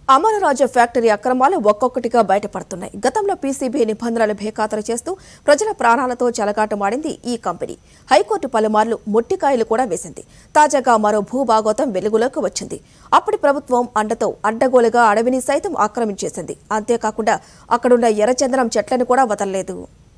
Amara Raja factory అక్రమాలు ఒక్కొక్కటిగా బయటపడుతున్నాయి గతంలో పీసీబీ నిబంధనలు బేఖాతరు చేస్తూ ప్రజల ప్రాణాలతో చెలగాటమాడింది ఈ కంపెనీ హైకోర్టు పలుమార్లు మొట్టికాయలు కూడా వేసింది తాజాగా మరో భూభాగోతం వెలుగులోకి వచ్చింది అప్పటి ప్రభుత్వం అండతో అడ్డగోలుగా అడవిని సైతం ఆక్రమించేసింది అంతేకాకుండా అక్కడున్న ఎర్రచందనం చెట్లను కూడా వదలలేదు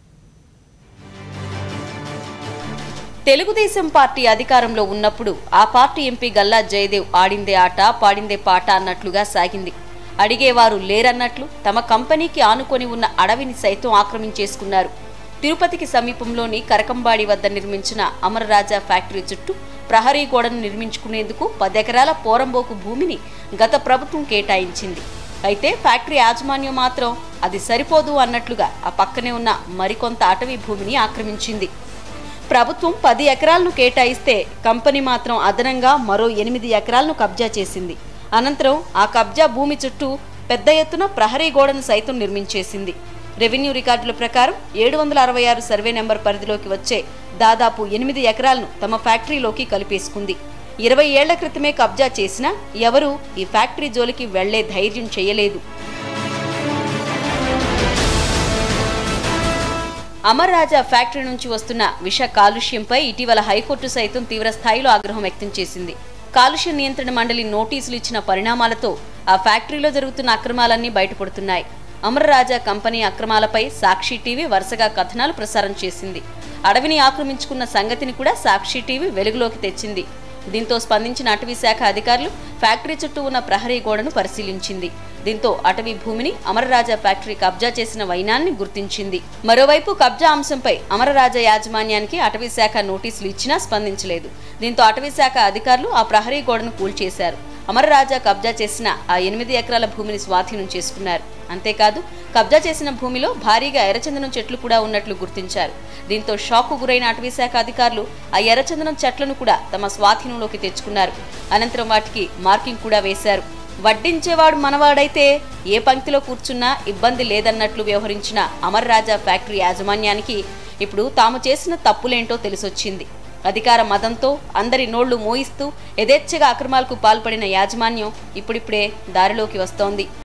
తెలుగుదేశం పార్టీ అధికారంలో ఉన్నప్పుడు ఆ పార్టీ ఎంపీ గల్లా జయదేవ్ ఆడిందే ఆట పాడిందే పాట అన్నట్లుగా సాగింది అడిగేవారు లేరన్నట్లు తమ కంపెనీకి ఆనుకొని ఉన్న అడవిని సైతం ఆక్రమించేసుకున్నారు తిరుపతికి సమీపంలోని కరకంబాడి వద్ద నిర్మించిన అమరరాజా ఫ్యాక్టరీ చుట్టూ ప్రహరీ గోడను నిర్మించుకునేందుకు పదెకరాల పోరంబోకు భూమిని గత ప్రభుత్వం కేటాయించింది అయితే ఫ్యాక్టరీ యాజమాన్యం మాత్రం అది సరిపోదు అన్నట్లుగా ఆ పక్కనే ఉన్న మరికొంత అటవీ భూమిని ఆక్రమించింది ప్రభుత్వం పది ఎకరాలను కేటాయిస్తే కంపెనీ మాత్రం అదనంగా మరో ఎనిమిది ఎకరాలను కబ్జా చేసింది అనంతరం ఆ కబ్జా భూమి చుట్టూ పెద్ద ఎత్తున ప్రహరీ గోడను సైతం నిర్మించేసింది రెవెన్యూ రికార్డుల ప్రకారం ఏడు వందల అరవై ఆరు సర్వే నెంబర్ పరిధిలోకి వచ్చే దాదాపు ఎనిమిది ఎకరాలను తమ ఫ్యాక్టరీలోకి కలిపేసుకుంది ఇరవై ఏళ్ల క్రితమే కబ్జా చేసినా ఎవరూ ఈ ఫ్యాక్టరీ జోలికి వెళ్లే ధైర్యం చేయలేదు అమర్ రాజా ఫ్యాక్టరీ నుంచి వస్తున్న విష కాలుష్యంపై ఇటీవల హైకోర్టు సైతం తీవ్ర స్థాయిలో ఆగ్రహం వ్యక్తం చేసింది కాలుష్య నియంత్రణ మండలి నోటీసులు ఇచ్చిన పరిణామాలతో ఆ ఫ్యాక్టరీలో జరుగుతున్న అక్రమాలన్నీ బయటపడుతున్నాయి అమర్ రాజా కంపెనీ అక్రమాలపై సాక్షి టీవీ వరుసగా కథనాలు ప్రసారం చేసింది అడవిని ఆక్రమించుకున్న సంగతిని కూడా సాక్షి టీవీ వెలుగులోకి తెచ్చింది దీంతో స్పందించిన అటవీ శాఖ అధికారులు ఫ్యాక్టరీ చుట్టూ ఉన్న ప్రహరీ గోడను పరిశీలించింది దీంతో అటవీ భూమిని అమరరాజా ఫ్యాక్టరీ కబ్జా చేసిన వైనాన్ని గుర్తించింది మరోవైపు కబ్జా అంశంపై అమరరాజా యాజమాన్యానికి అటవీ శాఖ నోటీసులు ఇచ్చినా స్పందించలేదు దీంతో అటవీ శాఖ అధికారులు ఆ ప్రహరీ గోడను కూల్చేశారు అమరరాజా కబ్జా చేసిన ఆ ఎనిమిది ఎకరాల భూమిని స్వాధీనం చేసుకున్నారు అంతేకాదు కబ్జా చేసిన భూమిలో భారీగా ఎర్రచందనం చెట్లు కూడా ఉన్నట్లు గుర్తించారు దీంతో షాక్కు గురైన అటవీశాఖ అధికారులు ఆ ఎర్రచందనం చెట్లను కూడా తమ స్వాధీనంలోకి తెచ్చుకున్నారు అనంతరం వాటికి మార్కింగ్ కూడా వేశారు వడ్డించేవాడు మనవాడైతే ఏ పంక్తిలో కూర్చున్నా ఇబ్బంది లేదన్నట్లు వ్యవహరించిన అమర్ రాజా ఫ్యాక్టరీ యాజమాన్యానికి ఇప్పుడు తాము చేసిన తప్పులేంటో తెలిసొచ్చింది అధికార మదంతో అందరి నోళ్లు మోయిస్తూ యథేచ్ఛగా అక్రమాలకు పాల్పడిన యాజమాన్యం ఇప్పుడిప్పుడే దారిలోకి వస్తోంది